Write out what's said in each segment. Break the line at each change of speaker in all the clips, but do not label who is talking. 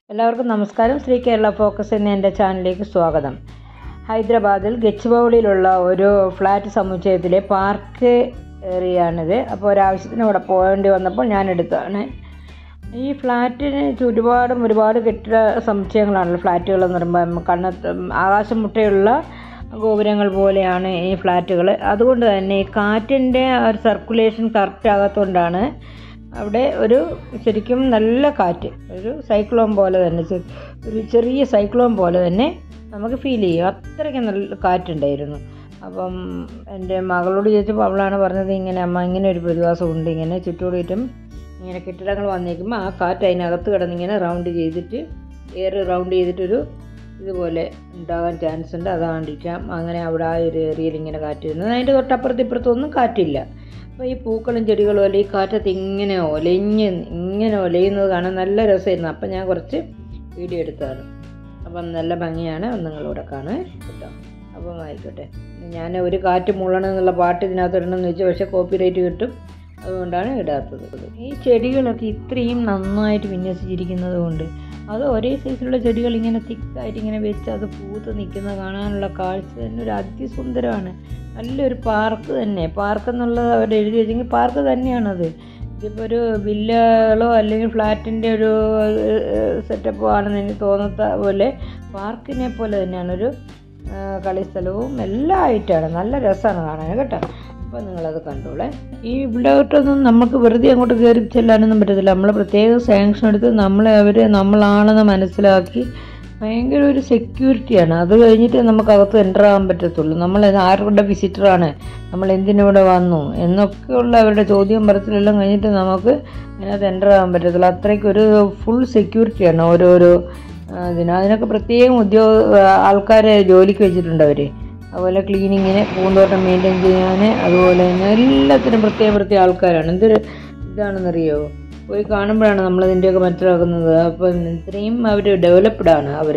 എല്ലാവർക്കും നമസ്കാരം ശ്രീ കേരള ഫോക്കസ് എന്ന എൻ്റെ ചാനലിലേക്ക് സ്വാഗതം ഹൈദരാബാദിൽ ഗച്ചിബൗളിയിലുള്ള ഒരു ഫ്ലാറ്റ് സമുച്ചയത്തിലെ പാർക്ക് ഏറിയാണിത് അപ്പോൾ ഒരാവശ്യത്തിന് ഇവിടെ പോകേണ്ടി വന്നപ്പോൾ ഞാൻ എടുത്തതാണ് ഈ ഫ്ലാറ്റിന് ചുറ്റുപാടും ഒരുപാട് കെട്ടിട സമുച്ചയങ്ങളാണല്ലോ ഫ്ലാറ്റുകൾ എന്ന് പറയുമ്പോൾ കണ്ണ ആകാശം മുട്ടയുള്ള ഗോപുരങ്ങൾ പോലെയാണ് ഈ ഫ്ലാറ്റുകൾ അതുകൊണ്ട് തന്നെ ഈ കാറ്റിൻ്റെ ഒരു സർക്കുലേഷൻ കറക്റ്റ് ആകാത്തതുകൊണ്ടാണ് അവിടെ ഒരു ശരിക്കും നല്ല കാറ്റ് ഒരു സൈക്ലോൺ പോലെ തന്നെ ചെ- ഒരു ചെറിയ സൈക്ലോൺ പോലെ തന്നെ നമുക്ക് ഫീൽ ചെയ്യും അത്രയ്ക്ക് നല്ല കാറ്റുണ്ടായിരുന്നു അപ്പം എൻ്റെ മകളോട് ചോദിച്ചപ്പോൾ അവളാണ് പറഞ്ഞത് ഇങ്ങനെ അമ്മ ഇങ്ങനെ ഒരു പ്രതിഭാസമുണ്ട് ഇങ്ങനെ ചുറ്റോടിയിട്ടും ഇങ്ങനെ കെട്ടിടങ്ങൾ വന്നേക്കുമ്പോൾ ആ കാറ്റ് അതിനകത്ത് കിടന്നിങ്ങനെ റൗണ്ട് ചെയ്തിട്ട് എയർ റൗണ്ട് ചെയ്തിട്ടൊരു ഇതുപോലെ ഉണ്ടാകാൻ ചാൻസ് ഉണ്ട് അതാണ്ടിരിക്കാം അങ്ങനെ അവിടെ ആ ഒരു ഏരിയയിൽ ഇങ്ങനെ കാറ്റ് വരുന്നത് അതിൻ്റെ തൊട്ടപ്പുറത്ത് ഇപ്പുറത്തൊന്നും കാറ്റില്ല അപ്പോൾ ഈ പൂക്കളും ചെടികളും അല്ലെ ഈ കാറ്റത്ത് ഇങ്ങനെ ഒലഞ്ഞ് ഇങ്ങനെ ഒലയുന്നത് കാണാൻ നല്ല രസമായിരുന്നു അപ്പം ഞാൻ കുറച്ച് വീഡിയോ എടുത്തതാണ് അപ്പം നല്ല ഭംഗിയാണ് ഒന്ന് നിങ്ങളൂടെ കാണുക കേട്ടോ അപ്പം ആയിക്കോട്ടെ ഞാൻ ഒരു കാറ്റ് മുള്ളണം എന്നുള്ള പാട്ട് ഇതിനകത്ത് ഇടണമെന്ന് വെച്ചു പക്ഷേ കോപ്പി റൈറ്റ് കിട്ടും അതുകൊണ്ടാണ് ഇടാത്തത് ഈ ചെടികളൊക്കെ ഇത്രയും നന്നായിട്ട് വിന്യസിച്ചിരിക്കുന്നത് കൊണ്ട് അത് ഒരേ സൈസിലുള്ള ചെടികൾ ഇങ്ങനെ തിക്കായിട്ട് ഇങ്ങനെ വെച്ച് അത് പൂത്ത് നിൽക്കുന്നത് കാണാനുള്ള കാഴ്ച തന്നെ ഒരു അതിസുന്ദരമാണ് നല്ലൊരു പാർക്ക് തന്നെ പാർക്ക് എന്നുള്ളത് അവർ എഴുതി വെച്ചെങ്കിൽ പാർക്ക് തന്നെയാണത് ഇതിപ്പോൾ ഒരു വില്ലകളോ അല്ലെങ്കിൽ ഫ്ലാറ്റിൻ്റെ ഒരു സെറ്റപ്പോ ആണെന്ന് എനിക്ക് തോന്നാത്ത പോലെ പാർക്കിനെ പോലെ തന്നെയാണ് ഒരു ആ, കളിസ്ഥലവും എല്ലാം ആയിട്ടാണ് നല്ല രസമാണ് കാണാൻ കേട്ടോ അപ്പോൾ നിങ്ങളത് കണ്ടോളെ ഈ ഇവിടോട്ടൊന്നും നമുക്ക് വെറുതെ അങ്ങോട്ട് കയറി ചെല്ലാനൊന്നും പറ്റത്തില്ല നമ്മൾ പ്രത്യേകം സാങ്ഷൻ എടുത്ത് നമ്മളെ അവർ നമ്മളാണെന്ന് മനസ്സിലാക്കി ഭയങ്കര ഒരു സെക്യൂരിറ്റിയാണ് അത് കഴിഞ്ഞിട്ട് നമുക്ക് അകത്ത് എൻ്റർ ആകാൻ പറ്റത്തുള്ളൂ നമ്മൾ ആരുടെ വിസിറ്ററാണ് നമ്മൾ എന്തിനിവിടെ വന്നു എന്നൊക്കെയുള്ള അവരുടെ ചോദ്യം പറച്ചിലെല്ലാം കഴിഞ്ഞിട്ട് നമുക്ക് അതിനകത്ത് എൻ്റർ ആകാൻ പറ്റത്തുള്ളൂ അത്രയ്ക്കൊരു ഫുൾ സെക്യൂരിറ്റിയാണ് ഓരോരോ ആ, ഇതിന് അതിനൊക്കെ പ്രത്യേകം ഉദ്യോഗ ആൾക്കാരെ ജോലിക്ക് വെച്ചിട്ടുണ്ട് അവർ അതുപോലെ ക്ലീനിങ്ങിന് പൂന്തോട്ടം മെയിൻറ്റെയിൻ ചെയ്യാൻ അതുപോലെ തന്നെ എല്ലാത്തിനും പ്രത്യേകം പ്രത്യേക ആൾക്കാരാണ് എന്തൊരു ഇതാണെന്നറിയോ പോയി കാണുമ്പോഴാണ് നമ്മളതിൻ്റെയൊക്കെ മനസ്സിലാക്കുന്നത് അപ്പം ഇത്രയും അവർ ഡെവലപ്ഡ് ആണ് അവർ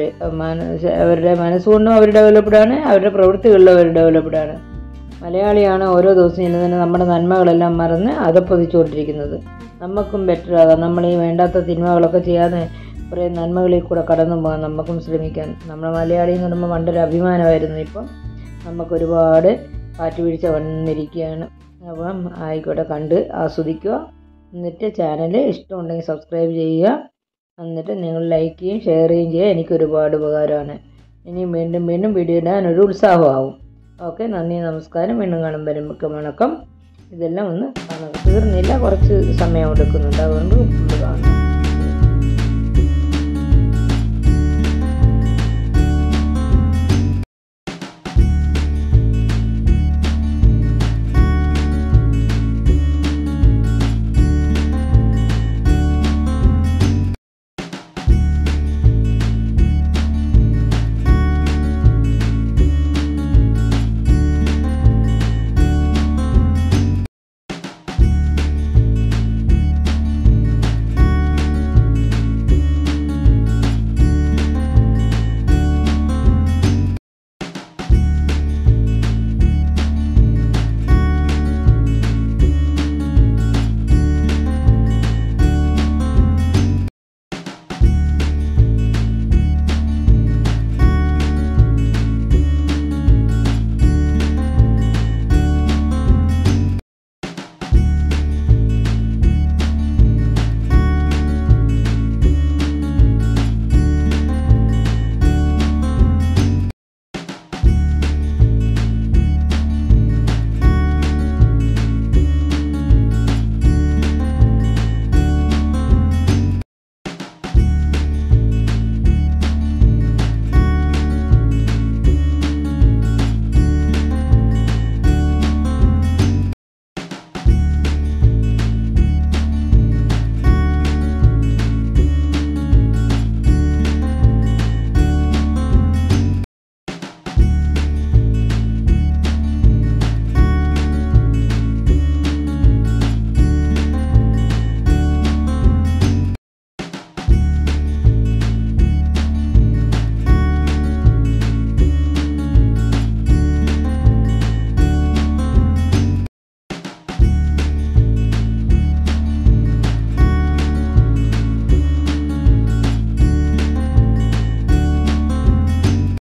അവരുടെ മനസ്സുകൊണ്ടും അവർ ഡെവലപ്ഡ് ആണ് അവരുടെ പ്രവൃത്തികളിലും അവർ ഡെവലപ്ഡ് ആണ് മലയാളിയാണ് ഓരോ ദിവസവും ഇന്ന് തന്നെ നമ്മുടെ നന്മകളെല്ലാം മറന്ന് അതപ്പതിച്ചുകൊണ്ടിരിക്കുന്നത് നമുക്കും ബെറ്റർ ആകാം നമ്മൾ ഈ വേണ്ടാത്ത തിന്മകളൊക്കെ ചെയ്യാതെ കുറേ നന്മകളിൽ കൂടെ കടന്നു പോകാൻ നമുക്കും ശ്രമിക്കാൻ നമ്മൾ മലയാളി എന്ന് പറയുമ്പോൾ പണ്ടൊരു അഭിമാനമായിരുന്നു ഇപ്പം നമുക്കൊരുപാട് കാറ്റുവീഴ്ച വന്നിരിക്കുകയാണ് അപ്പം ആയിക്കോട്ടെ കണ്ട് ആസ്വദിക്കുക എന്നിട്ട് ചാനൽ ഇഷ്ടമുണ്ടെങ്കിൽ സബ്സ്ക്രൈബ് ചെയ്യുക എന്നിട്ട് നിങ്ങൾ ലൈക്ക് ചെയ്യും ഷെയർ ചെയ്യുകയും ചെയ്യുക എനിക്ക് ഒരുപാട് ഉപകാരമാണ് ഇനിയും വീണ്ടും വീണ്ടും വീഡിയോ ഇടാൻ ഒരു ഉത്സാഹമാവും ഓക്കെ നന്ദി നമസ്കാരം വീണ്ടും കാണും വരുമ്പോൾ വണക്കം ഇതെല്ലാം ഒന്ന് കാണുക തീർന്നില്ല കുറച്ച് സമയം എടുക്കുന്നുണ്ട് അതുകൊണ്ട് ഫുള്ള് കാണും